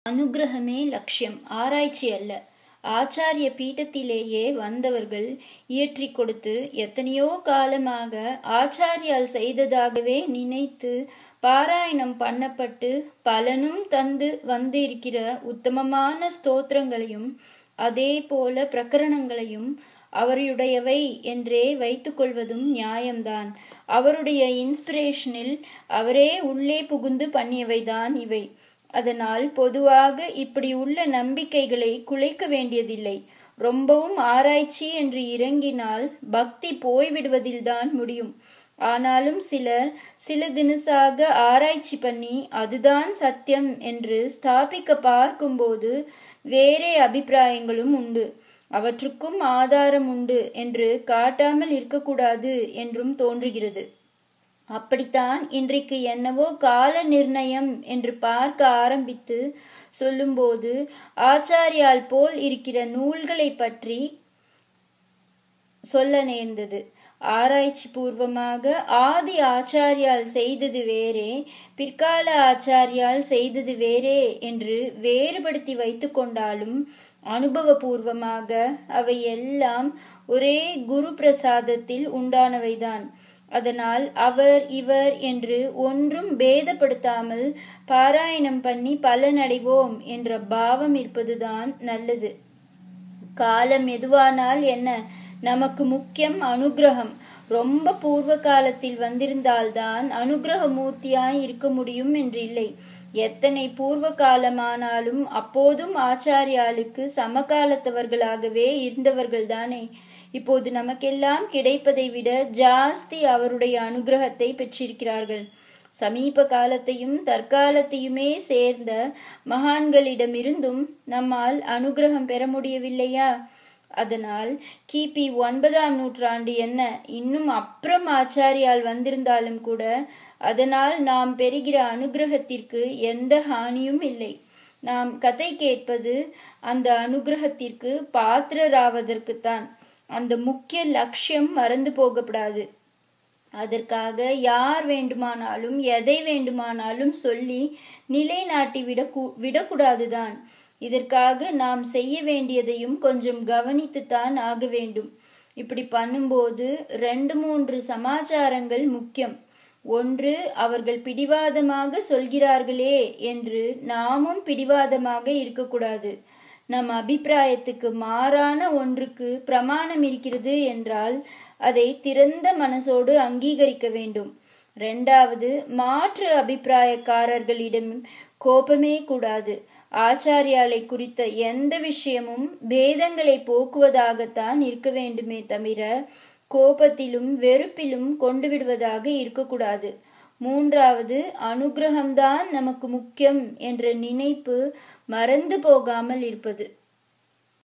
அனுக்கிரகமே லட்சியம் ஆராய்ச்சி அல்ல ஆச்சாரிய பீட்டத்திலேயே வந்தவர்கள் இயற்றி கொடுத்து எத்தனையோ காலமாக ஆச்சாரியால் செய்ததாகவே நினைத்து பாராயணம் பண்ணப்பட்டு பலனும் தந்து வந்திருக்கிற உத்தமமான ஸ்தோத்திரங்களையும் அதே போல பிரகரணங்களையும் அவருடையவை என்றே வைத்துக்கொள்வதும் நியாயம்தான் அவருடைய இன்ஸ்பிரேஷனில் அவரே உள்ளே புகுந்து பண்ணியவைதான் இவை அதனால் பொதுவாக இப்படி உள்ள நம்பிக்கைகளை குலைக்க வேண்டியதில்லை ரொம்பவும் ஆராய்ச்சி என்று இறங்கினால் பக்தி போய்விடுவதில்தான் முடியும் ஆனாலும் சிலர் சில தினசாக ஆராய்ச்சி பண்ணி அதுதான் சத்தியம் என்று ஸ்தாபிக்க பார்க்கும்போது வேறே அபிப்பிராயங்களும் உண்டு அவற்றுக்கும் ஆதாரம் உண்டு என்று காட்டாமல் இருக்கக்கூடாது என்றும் தோன்றுகிறது அப்படித்தான் இன்றைக்கு என்னவோ கால நிர்ணயம் என்று பார்க்க ஆரம்பித்து சொல்லும்போது ஆச்சாரியால் போல் இருக்கிற நூல்களை பற்றி சொல்ல நேர்ந்தது ஆராய்ச்சி பூர்வமாக ஆதி ஆச்சாரியால் செய்தது வேறே பிற்கால ஆச்சாரியால் செய்தது வேறே என்று வேறுபடுத்தி வைத்து கொண்டாலும் அனுபவபூர்வமாக அவை எல்லாம் ஒரே குரு பிரசாதத்தில் உண்டானவைதான் அதனால் அவர் இவர் என்று ஒன்றும் பேதப்படுத்தாமல் பாராயணம் பண்ணி பலனடைவோம் என்ற பாவம் இருப்பதுதான் நல்லது காலம் எதுவானால் என்ன நமக்கு முக்கியம் அனுகிரகம் ரொம்ப பூர்வ காலத்தில் வந்திருந்தால்தான் அனுகிரக மூர்த்தியாய் இருக்க முடியும் என்று இல்லை எத்தனை பூர்வ காலமானாலும் அப்போதும் ஆச்சாரியாளுக்கு சமகாலத்தவர்களாகவே இருந்தவர்கள் தானே இப்போது நமக்கெல்லாம் கிடைப்பதை விட ஜாஸ்தி அவருடைய அனுகிரகத்தை பெற்றிருக்கிறார்கள் சமீப காலத்தையும் தற்காலத்தையுமே சேர்ந்த மகான்களிடமிருந்தும் நம்மால் அனுகிரகம் பெற முடியவில்லையா அதனால் கிபி ஒன்பதாம் நூற்றாண்டு என்ன இன்னும் அப்புறம் ஆச்சாரியால் வந்திருந்தாலும் கூட அதனால் நாம் பெறுகிற அனுகிரகத்திற்கு எந்த ஹானியும் இல்லை நாம் கதை கேட்பது அந்த அனுகிரகத்திற்கு பாத்திரராவதற்குத்தான் அந்த முக்கிய லட்சியம் மறந்து போகப்படாது அதற்காக யார் வேண்டுமானாலும் எதை வேண்டுமானாலும் சொல்லி நிலைநாட்டி விட விடக்கூடாதுதான் இதற்காக நாம் செய்ய வேண்டியதையும் கொஞ்சம் கவனித்துத்தான் ஆக வேண்டும் இப்படி பண்ணும்போது ரெண்டு மூன்று சமாச்சாரங்கள் முக்கியம் ஒன்று அவர்கள் பிடிவாதமாக சொல்கிறார்களே என்று நாமும் பிடிவாதமாக இருக்கக்கூடாது நம் அபிப்பிராயத்துக்கு மாறான ஒன்றுக்கு பிரமாணம் இருக்கிறது என்றால் அதை திறந்த மனசோடு அங்கீகரிக்க வேண்டும் ரெண்டாவது மாற்று அபிப்பிராயக்காரர்களிடம் கோபமே கூடாது ஆச்சாரியாலை குறித்த எந்த விஷயமும் பேதங்களை போக்குவதாகத்தான் இருக்க வேண்டுமே தவிர கோபத்திலும் வெறுப்பிலும் கொண்டு விடுவதாக இருக்கக்கூடாது மூன்றாவது அனுகிரகம்தான் நமக்கு முக்கியம் என்ற நினைப்பு மறந்து போகாமல் இருப்பது